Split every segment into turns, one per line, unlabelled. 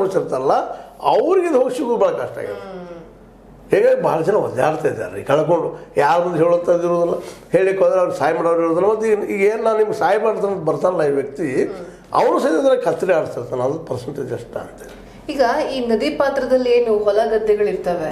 ಅನುಭವಿಸಿರ್ತಾರಲ್ಲ ಅವ್ರಿಗೆ ಇದು ಹೋಗಿ ಸಿಗೋದು ಭಾಳ ಕಷ್ಟ ಆಗಿದೆ ಹೀಗಾಗಿ ಭಾಳ ಜನ ಒದ್ದಾಡ್ತಾ ಇದ್ದಾರೆ ರೀ ಕಳ್ಕೊಂಡು ಯಾರ ಮುಂದೆ ಹೇಳುವಂಥದ್ದು ಇರೋದಿಲ್ಲ ಹೇಳಿಕ್ಕೆ ಹೋದ್ರೆ ಅವ್ರು ಸಹಾಯ ಮಾಡೋರು ಇರೋದಿಲ್ಲ ಮತ್ತು ಈಗ ಈಗ ಏನು ನಾನು ನಿಮ್ಗೆ ಸಹಾಯ ಮಾಡ್ತಾನೆ ಅಂತ ಬರ್ತಾನಲ್ಲ ಈ ವ್ಯಕ್ತಿ ಅವನು ಸಹಿತ ಕತ್ತರಿ ಆಡಿಸ್ತಿರ್ತಾನೆ ಅದು ಪರ್ಸೆಂಟೇಜ್ ಅಷ್ಟ ಅಂತ
ಈಗ ಈ ನದಿ ಪಾತ್ರದಲ್ಲಿ ಏನು ಹೊಲ ಗದ್ದೆಗಳಿರ್ತವೆ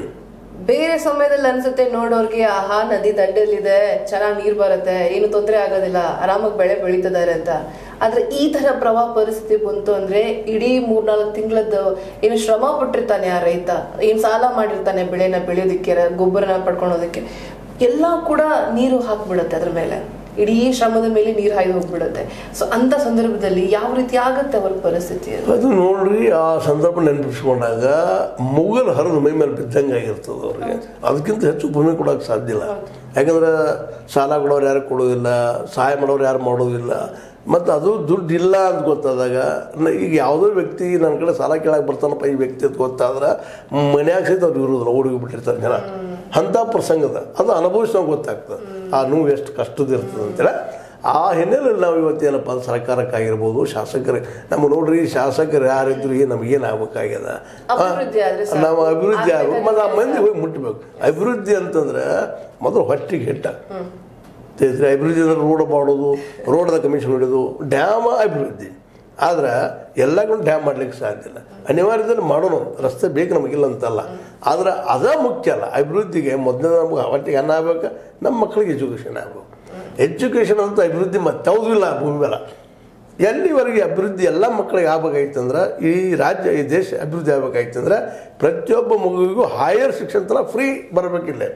ಬೇರೆ ಸಮಯದಲ್ಲಿ ಅನ್ಸುತ್ತೆ ನೋಡೋರ್ಗೆ ಆಹಾ ನದಿ ದಂಡೆಯಲ್ಲಿದೆ ಚೆನ್ನಾಗಿ ನೀರ್ ಬರುತ್ತೆ ಏನು ತೊಂದರೆ ಆಗೋದಿಲ್ಲ ಆರಾಮಾಗಿ ಬೆಳೆ ಬೆಳೀತಿದ್ದಾರೆ ಅಂತ ಆದ್ರೆ ಈ ತರ ಪ್ರವಾಹ ಪರಿಸ್ಥಿತಿ ಬಂತು ಅಂದ್ರೆ ಇಡೀ ಮೂರ್ನಾಲ್ಕು ತಿಂಗಳದ್ದು ಏನು ಶ್ರಮ ಪಟ್ಟಿರ್ತಾನೆ ಆ ರೈತ ಏನ್ ಸಾಲ ಮಾಡಿರ್ತಾನೆ ಬೆಳೆನ ಬೆಳೆಯೋದಿಕ್ಕೆ ಗೊಬ್ಬರನ ಪಡ್ಕೊಳೋದಕ್ಕೆ ಎಲ್ಲ ಕೂಡ ನೀರು ಹಾಕ್ಬಿಡುತ್ತೆ ಅದ್ರ ಮೇಲೆ ಇಡೀ ಶ್ರಮದ ಮೇಲೆ ನೀರು ಹಾಯ್ದು ಹೋಗ್ಬಿಡುತ್ತೆ ಸೊ ಅಂತ ಸಂದರ್ಭದಲ್ಲಿ ಯಾವ ರೀತಿ ಆಗತ್ತೆ ಅವ್ರ ಪರಿಸ್ಥಿತಿ ಅದು?
ಅದು ನೋಡ್ರಿ ಆ ಸಂದರ್ಭ ನೆನಪಿಸ್ಕೊಂಡಾಗ ಮುಗಲ್ ಹರಿದು ಮೈ ಮೇಲೆ ಬಿದ್ದಂಗೆ ಆಗಿರ್ತದೆ ಅವ್ರಿಗೆ ಅದಕ್ಕಿಂತ ಹೆಚ್ಚು ಭೂಮಿ ಕೊಡೋಕೆ ಸಾಧ್ಯ ಇಲ್ಲ ಯಾಕಂದ್ರೆ ಸಾಲ ಕೊಡೋರು ಯಾರು ಕೊಡೋದಿಲ್ಲ ಸಹಾಯ ಮಾಡೋರು ಯಾರು ಮಾಡೋದಿಲ್ಲ ಮತ್ತು ಅದು ದುಡ್ಡು ಇಲ್ಲ ಅಂತ ಗೊತ್ತಾದಾಗ ನ- ಈಗ ಯಾವುದೋ ವ್ಯಕ್ತಿ ನನ್ನ ಕಡೆ ಸಾಲ ಕೇಳಕ್ಕೆ ಬರ್ತಾನಪ್ಪ ಈ ವ್ಯಕ್ತಿ ಅಂತ ಗೊತ್ತಾದ್ರೆ ಮನ್ಯಾಗ ಸಹಿತ ಅವ್ರು ಇರೋದಿಲ್ಲ ಓಡಿ ಬಿಟ್ಟಿರ್ತಾರೆ ಜನ ಅಂಥ ಪ್ರಸಂಗದ ಅದು ಅನುಭವಿಸ್ದಾಗ ಗೊತ್ತಾಗ್ತದೆ ಆ ನೋವು ಎಷ್ಟು ಕಷ್ಟದ ಇರ್ತದೆ ಅಂತೇಳಿ ಆ ಹಿನ್ನೆಲೆಯಲ್ಲಿ ನಾವು ಇವತ್ತೇನಪ್ಪ ಅಂದ್ರೆ ಸರ್ಕಾರಕ್ಕಾಗಿರ್ಬೋದು ಶಾಸಕರು ನಮ್ಮ ನೋಡ್ರಿ ಶಾಸಕರು ಯಾರಿದ್ರು ಏನು ನಮಗೇನು ಆಗ್ಬೇಕಾಗ್ಯದ ಆ,
ಅಭಿವೃದ್ಧಿ ಆದ್ರೆ ಸಾಕು.
ನಾವು ಅಭಿವೃದ್ಧಿ ಆಗ್ಬೇಕು
ಆಗ್ಬೇಕಂದ್ರೆ
ಮತ್ತು ಆ ಮಂದಿ ಹೋಗಿ ಮುಟ್ಟಬೇಕು ಅಭಿವೃದ್ಧಿ ಅಂತಂದ್ರೆ ಮೊದಲು ಹೊಟ್ಟಿಗೆ ಹಿಟ್ಟ ತಿಳಿದ್ರೆ ಅಭಿವೃದ್ಧಿ ಅಂದ್ರೆ ರೋಡ್ ಮಾಡೋದು ರೋಡ್ದ ಕಮಿಷನ್ ಹೊಡೆಯೋದು ಡ್ಯಾಮ್ ಅಭಿವೃದ್ಧಿ ಆದ್ರೆ ಎಲ್ಲ ಡ್ಯಾಮ್ ಮಾಡ್ಲಿಕ್ಕೆ ಸಾಧ್ಯ ಇಲ್ಲ ಅನಿವಾರ್ಯದಲ್ಲಿ ಮಾಡೋಣ ರಸ್ತೆ ಬೇಕು ನಮಗಿಲ್ಲ ಅಂತಲ್ಲ ಆದ್ರೆ ಅದ ಮುಖ್ಯ ಅಲ್ಲ ಅಭಿವೃದ್ಧಿಗೆ ಮೊದಲೇ ನಮ್ಗೆ ಹೊಟ್ಟಿಗೆ ಅನ್ನ ಆಗ್ಬೇಕು ನಮ್ಮ ಮಕ್ಕಳಿಗೆ ಎಜುಕೇಷನ್ ಆಗ್ಬೇಕು ಎಜುಕೇಷನ್ ಅಂತ ಅಭಿವೃದ್ಧಿ ಮತ್ತಾವುದೂ ಇಲ್ಲ ಭೂಮಿ ಮೇಲೆ ಎಲ್ಲಿವರೆಗೆ ಅಭಿವೃದ್ಧಿ ಎಲ್ಲ ಮಕ್ಕಳಿಗೆ ಆಗ್ಬೇಕಾಯ್ತಂದ್ರೆ ಈ ರಾಜ್ಯ ಈ ದೇಶ ಅಭಿವೃದ್ಧಿ ಆಗ್ಬೇಕಾಯ್ತಂದ್ರೆ ಪ್ರತಿಯೊಬ್ಬ ಮಗುವಿಗೂ ಹೈಯರ್ ಶಿಕ್ಷಣ ತನ ಫ್ರೀ ಬರಬೇಕಿಲ್ಲ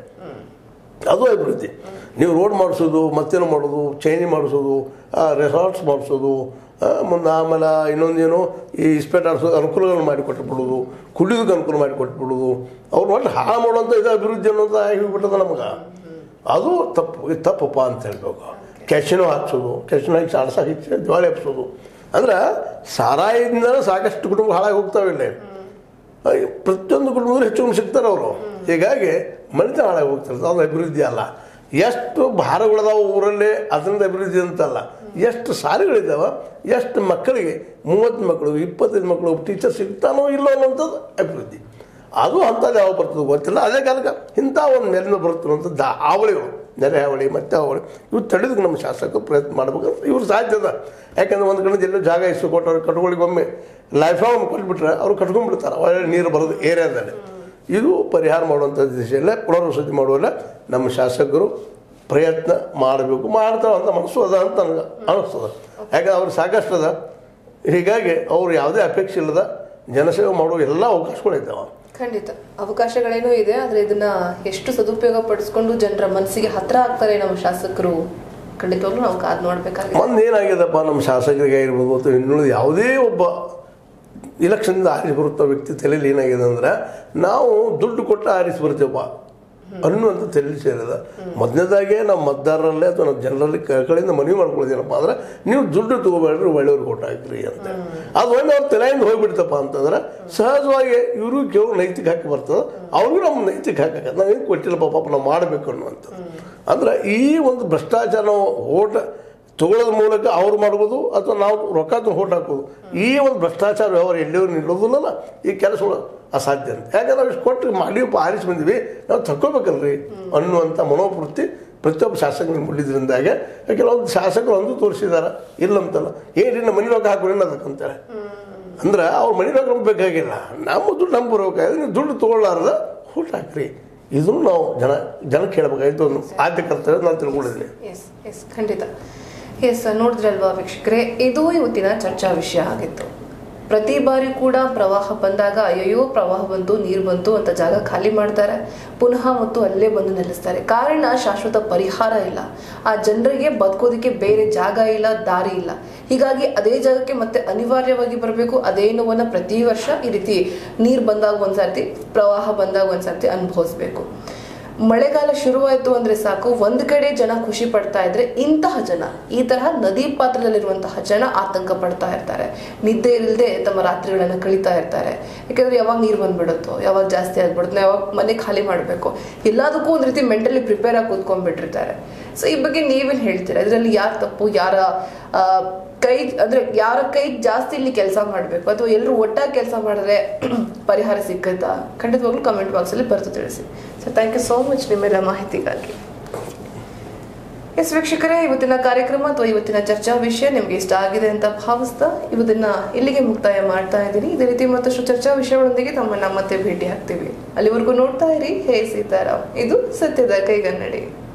ಅದು ಅಭಿವೃದ್ಧಿ ನೀವು ರೋಡ್ ಮಾಡಿಸೋದು ಮತ್ತೇನು ಮಾಡೋದು ಚೈನಿ ಮಾಡಿಸೋದು ರೆಸಾರ್ಟ್ಸ್ ಮಾಡಿಸೋದು ಮುಂದೆ ಆಮೇಲೆ ಇನ್ನೊಂದೇನು ಈ ಇಸ್ಪೇಟ್ ಆಡಿಸೋದು ಅನುಕೂಲಗಳನ್ನು ಮಾಡಿಕೊಟ್ಬಿಡೋದು ಕುಡಿಯೋದಕ್ಕೆ ಅನುಕೂಲ ಮಾಡಿಕೊಟ್ಬಿಡೋದು ಅವ್ರು ಒಟ್ಟು ಹಾಳು ಮಾಡುವಂಥ ಇದು ಅಭಿವೃದ್ಧಿ ಅನ್ನೋದು ಆಗಿಬಿಟ್ಟದ ನಮಗೆ ಅದು ತಪ್ಪು ಇದು ತಪ್ಪಪ್ಪ ಅಂತ ಹೇಳ್ಬೇಕು ಕ್ಯಾಶಿನೋ ಹಾಕ್ಸೋದು ಕ್ಯಾಶಿನೋ ಹಾಕಿ ಸಾಡ್ಸ ಹಚ್ಚಿ ದಿವಾಳಿ ಹಬ್ಸೋದು ಅಂದ್ರೆ ಸಾರಾಯದಿಂದ ಸಾಕಷ್ಟು ಕುಟುಂಬ ಹಾಳಾಗಿ ಹೋಗ್ತಾವೆ ಇಲ್ಲಿ ಅಯ್ಯೋ, ಪ್ರತಿಯೊಂದು ಕುಟುಂಬದಲ್ಲಿ ಹೆಚ್ಚು ಕಮ್ಮಿ ಸಿಗ್ತಾರೆ ಅವರು ಹೀಗಾಗಿ ಮನಿತ ಹಾಳಾಗಿ ಹೋಗ್ತಾರೆ ಅದು ಅಭಿವೃದ್ಧಿ ಅಲ್ಲ ಎಷ್ಟು ಭಾರಗಳದಾವ ಊರಲ್ಲೇ ಅದರಿಂದ ಅಭಿವೃದ್ಧಿ ಅಂತಲ್ಲ ಎಷ್ಟು ಸಾರಿಗಳಿದ್ದಾವ ಎಷ್ಟು ಮಕ್ಕಳಿಗೆ ಮೂವತ್ತು ಮಕ್ಕಳು ಇಪ್ಪತ್ತೈದು ಮಕ್ಕಳು ಟೀಚರ್ ಸಿಗ್ತಾನೋ ಇಲ್ಲೋ ಅನ್ನೋಂಥದ್ದು ಅಭಿವೃದ್ಧಿ ಅದು ಅಂಥದ್ದು ಯಾವ ಬರ್ತದೆ ಗೊತ್ತಿಲ್ಲ ಅದೇ ಕಾಲಕ್ಕೆ ಇಂಥ ಒಂದು ನೆಲೆನ ಬರುತ್ತಿರುವಂಥದ್ದು ಹಾವಳಿಗಳು ನೆರೆ ಹಾವಳಿ ಮತ್ತೆ ಹಾವಳಿ ಇವು ತಡೆದಕ್ಕೆ ನಮ್ಮ ಶಾಸಕರು ಪ್ರಯತ್ನ ಮಾಡ್ಬೇಕಂತ ಇವ್ರು ಸಾಧ್ಯ ಅದ ಯಾಕಂದ್ರೆ ಒಂದು ಕಡೆ ಎಲ್ಲೋ ಜಾಗ ಇಷ್ಟು ಕೊಟ್ಟವ್ರು ಕಟ್ಕೊಳ್ಳಿಗೆ ಒಮ್ಮೆ ಲೈಫ್ ಲಾಂಗ್ ಕೊಟ್ಬಿಟ್ರೆ ಅವ್ರು ಕಟ್ಕೊಂಡ್ಬಿಡ್ತಾರೆ ಒಳ್ಳೆ ನೀರು ಬರೋದು ಏರಿಯಾದಲ್ಲಿ ಇದು ಪರಿಹಾರ ಮಾಡುವಂಥ ದಿಶೆಯಲ್ಲೇ ಪುನರ್ವಸತಿ ಮಾಡುವಲ್ಲ ನಮ್ಮ ಶಾಸಕರು ಪ್ರಯತ್ನ ಮಾಡಬೇಕು ಮಾಡ್ತಾವ ಅಂತ ಮನಸ್ಸು ಅದ ಅಂತ ನನಗೆ ಅನಿಸ್ತದೆ ಯಾಕಂದ್ರೆ ಅವ್ರು ಸಾಕಷ್ಟು ಅದ ಹೀಗಾಗಿ ಅವ್ರು ಯಾವುದೇ ಅಪೇಕ್ಷೆ ಇಲ್ಲದ ಜನಸೇವೆ ಮಾಡುವ ಎಲ್ಲ ಅವಕಾಶಗಳಿದ್ದಾವೆ
ಖಂಡಿತ ಅವಕಾಶಗಳೇನೂ ಇದೆ ಆದ್ರೆ ಇದನ್ನ ಎಷ್ಟು ಸದುಪಯೋಗ ಪಡಿಸ್ಕೊಂಡು ಜನರ ಮನಸ್ಸಿಗೆ ಹತ್ರ ಆಗ್ತಾರೆ ನಮ್ಮ ಶಾಸಕರು ಖಂಡಿತವಾಗ್ಲೂ ನಾವು ಕಾದ್ ನೋಡ್ಬೇಕಾಗಿದೆ
ಒಂದು ಏನಾಗ್ಯದಪ್ಪ ನಮ್ಮ ಶಾಸಕರಿಗೆ ಇರ್ಬೋದು ಅಥವಾ ಇನ್ನುಳಿದ ಯಾವುದೇ ಒಬ್ಬ ಇಲೆಕ್ಷನ್ನಿಂದ ಆರಿಸಿ ಬರುತ್ತ ವ್ಯಕ್ತಿ ತಲೆಯಲ್ಲಿ ಏನಾಗಿದೆ ಅಂದ್ರೆ ನಾವು ದುಡ್ಡು ಕೊಟ್ಟು ಆರಿಸಿ ಬರ್ತೀವಪ್ಪ ಅನ್ನುವಂಥ ತಲೆಯಲ್ಲಿ ಸೇರಿದ ಮೊದಲನೇದಾಗೆ ನಾವು ಮತದಾರರಲ್ಲೇ ಅಥವಾ ನಮ್ಮ ಜನರಲ್ಲಿ ಕ- ಕಡೆಯಿಂದ ಮನವಿ ಮಾಡ್ಕೊಳ್ಳೋದೇನಪ್ಪ ಅಂದ್ರೆ ನೀವು ದುಡ್ಡು ತಗೋಬೇಡ್ರಿ ಒಳ್ಳೆಯವ್ರಿಗೆ ಕೊಟ್ಟು ಹಾಕ್ರಿ ಅಂತ ಅದು ಒಮ್ಮೆ ಅವ್ರ ತಲೆಯಿಂದ ಹೋಗ್ಬಿಡ್ತಪ್ಪ ಅಂತಂದ್ರೆ ಸಹಜವಾಗಿ ಇವರು ಕೇವಲ ನೈತಿಕ ಹಾಕಿ ಬರ್ತದೆ ಅವ್ರಿಗೂ ನಮ್ಮ ನೈತಿಕ ಹಾಕಕ್ಕೆ ನಾವು ಏನು ಕೊಟ್ಟಿಲ್ಲ ಪಾಪ ನಾವು ಮಾಡಬೇಕು ಅನ್ನುವಂಥದ್ದು ಅಂದ್ರೆ ಈ ಒಂದು ಭ್ರಷ್ಟಾಚಾರ ನಾವು ಓಟ ತಗೊಳ್ಳೋದ್ರ ಮೂಲಕ ಅವ್ರು ಮಾಡ್ಬೋದು ಅಥವಾ ನಾವು ರೊಕ್ಕ ತಂದು ಹೋಟ್ ಹಾಕೋದು ಈ ಒಂದು ಭ್ರಷ್ಟಾಚಾರ ವ್ಯವಹಾರ ಎಲ್ಲಿಯವರು ನಿಲ್ಲೋದಿಲ್ಲಲ್ಲ ಈ ಕೆಲಸಗಳು ಅಸಾಧ್ಯ ಅಂತ ಯಾಕಂದ್ರೆ ನಾವು ಇಷ್ಟು ಕೊಟ್ಟು ಮಾಡಿಯಪ್ಪ ಆರಿಸಿ ಬಂದಿವಿ ನಾವು ತಕ್ಕೋಬೇಕಲ್ರಿ ಅನ್ನುವಂಥ ಮನೋವೃತ್ತಿ ಪ್ರತಿಯೊಬ್ಬ ಶಾಸಕರಿಗೆ ಮೂಡಿದ್ರಿಂದಾಗೆ ಕೆಲವೊಂದು ಶಾಸಕರು ಒಂದು ತೋರಿಸಿದಾರೆ ಇಲ್ಲಂತಲ್ಲ ಏನ್ರಿ ನಮ್ಮ ಮನೆ ರೊಕ್ಕ ಹಾಕೋಣ ಅದಕ್ಕಂತೇಳಿ ಅಂದ್ರೆ ಅವ್ರ ಮನೆ ರೊಕ್ಕ ನಮ್ಗೆ ಬೇಕಾಗಿಲ್ಲ ನಮ್ಮ ದುಡ್ಡು ನಮ್ಗೆ ಬರ್ಬೇಕಾದ್ರೆ ನೀವು ದುಡ್ಡು ತೊಗೊಳ್ಳಾರ್ದ ಊಟ ಹಾಕ್ರಿ ಇದನ್ನು ನಾವು ಜನ ಜನಕ್ಕೆ ಹೇಳ್ಬೇಕಾಯ್ತು ಒಂದು ಆದ್ಯ ಕರ್ತವ್ಯ ನಾನು ತಿಳ್ಕೊಂಡಿದ್ದೀನಿ
ಎಸ್ ಎಸ್ ಖಂಡಿತ ಎಸ್ ನೋಡಿದ್ರಲ್ವಾ ವೀಕ್ಷಕರೇ ಇದು ಇವತ್ತಿನ ಚರ್ಚಾ ವಿಷಯ ಆಗಿತ್ತು ಪ್ರತಿ ಬಾರಿ ಕೂಡ ಪ್ರವಾಹ ಬಂದಾಗ ಅಯ್ಯೋ ಪ್ರವಾಹ ಬಂತು ನೀರು ಬಂತು ಅಂತ ಜಾಗ ಖಾಲಿ ಮಾಡ್ತಾರೆ ಪುನಃ ಮತ್ತು ಅಲ್ಲೇ ಬಂದು ನೆಲೆಸ್ತಾರೆ ಕಾರಣ ಶಾಶ್ವತ ಪರಿಹಾರ ಇಲ್ಲ ಆ ಜನರಿಗೆ ಬದುಕೋದಕ್ಕೆ ಬೇರೆ ಜಾಗ ಇಲ್ಲ ದಾರಿ ಇಲ್ಲ ಹೀಗಾಗಿ ಅದೇ ಜಾಗಕ್ಕೆ ಮತ್ತೆ ಅನಿವಾರ್ಯವಾಗಿ ಬರಬೇಕು ಅದೇ ನೋವನ್ನ ಪ್ರತಿ ವರ್ಷ ಈ ರೀತಿ ನೀರು ಬಂದಾಗ ಒಂದ್ಸರ್ತಿ ಪ್ರವಾಹ ಬಂದಾಗ ಒಂದ್ಸರ್ತಿ ಅನುಭವಿಸ್ಬೇಕು ಮಳೆಗಾಲ ಶುರುವಾಯಿತು ಅಂದ್ರೆ ಸಾಕು ಒಂದ್ ಕಡೆ ಜನ ಖುಷಿ ಪಡ್ತಾ ಇದ್ರೆ ಇಂತಹ ಜನ ಈ ತರಹ ನದಿ ಪಾತ್ರದಲ್ಲಿರುವಂತಹ ಜನ ಆತಂಕ ಪಡ್ತಾ ಇರ್ತಾರೆ ನಿದ್ದೆ ಇಲ್ಲದೆ ತಮ್ಮ ರಾತ್ರಿಗಳನ್ನ ಕಳೀತಾ ಇರ್ತಾರೆ ಯಾಕಂದ್ರೆ ಯಾವಾಗ ನೀರು ಬಂದ್ಬಿಡುತ್ತೋ ಯಾವಾಗ ಜಾಸ್ತಿ ಆಗ್ಬಿಡುತ್ತೋ ಯಾವಾಗ ಮನೆ ಖಾಲಿ ಮಾಡಬೇಕು ಎಲ್ಲದಕ್ಕೂ ಒಂದ್ ರೀತಿ ಮೆಂಟಲಿ ಪ್ರಿಪೇರ್ ಆಗಿ ಕೂತ್ಕೊಂಡ್ಬಿಟ್ಟಿರ್ತಾರೆ ಸೊ ಈ ಬಗ್ಗೆ ನೀವೇನ್ ಹೇಳ್ತೀರಾ ಇದರಲ್ಲಿ ಯಾರ ತಪ್ಪು ಯಾರ ಕೈ ಅಂದ್ರೆ ಯಾರ ಕೈ ಜಾಸ್ತಿ ಇಲ್ಲಿ ಕೆಲಸ ಮಾಡಬೇಕು ಅಥವಾ ಎಲ್ಲರೂ ಒಟ್ಟಾಗಿ ಕೆಲಸ ಮಾಡಿದ್ರೆ ಪರಿಹಾರ ಸಿಕ್ಕತ್ತಾ ಖಂಡಿತವಾಗ್ಲೂ ಕಮೆಂಟ್ ಬಾಕ್ಸಲ್ಲಿ ಬರೆದು ತಿಳಿಸಿ so thank you so much ನಿಮ್ಮೆಲ್ಲ ಮಾಹಿತಿಗಾಗಿ ಎಸ್ ವೀಕ್ಷಕರೇ ಇವತ್ತಿನ ಕಾರ್ಯಕ್ರಮ ಅಥವಾ ಇವತ್ತಿನ ಚರ್ಚಾ ವಿಷಯ ನಿಮ್ಗೆ ಇಷ್ಟ ಆಗಿದೆ ಅಂತ ಭಾವಿಸ್ತಾ ಇವತ್ತನ್ನ ಇಲ್ಲಿಗೆ ಮುಕ್ತಾಯ ಮಾಡ್ತಾ ಇದ್ದೀನಿ ಇದೇ ರೀತಿ ಮತ್ತಷ್ಟು ಚರ್ಚಾ ವಿಷಯಗಳೊಂದಿಗೆ ತಮ್ಮನ್ನ ಮತ್ತೆ ಭೇಟಿ ಆಗ್ತೀವಿ ಅಲ್ಲಿವರೆಗೂ ನೋಡ್ತಾ ಇರಿ ಹೇ ಸೀತಾರಾಮ್ ಇದು ಸತ್ಯದ ಕೈಗನ್ನಡಿ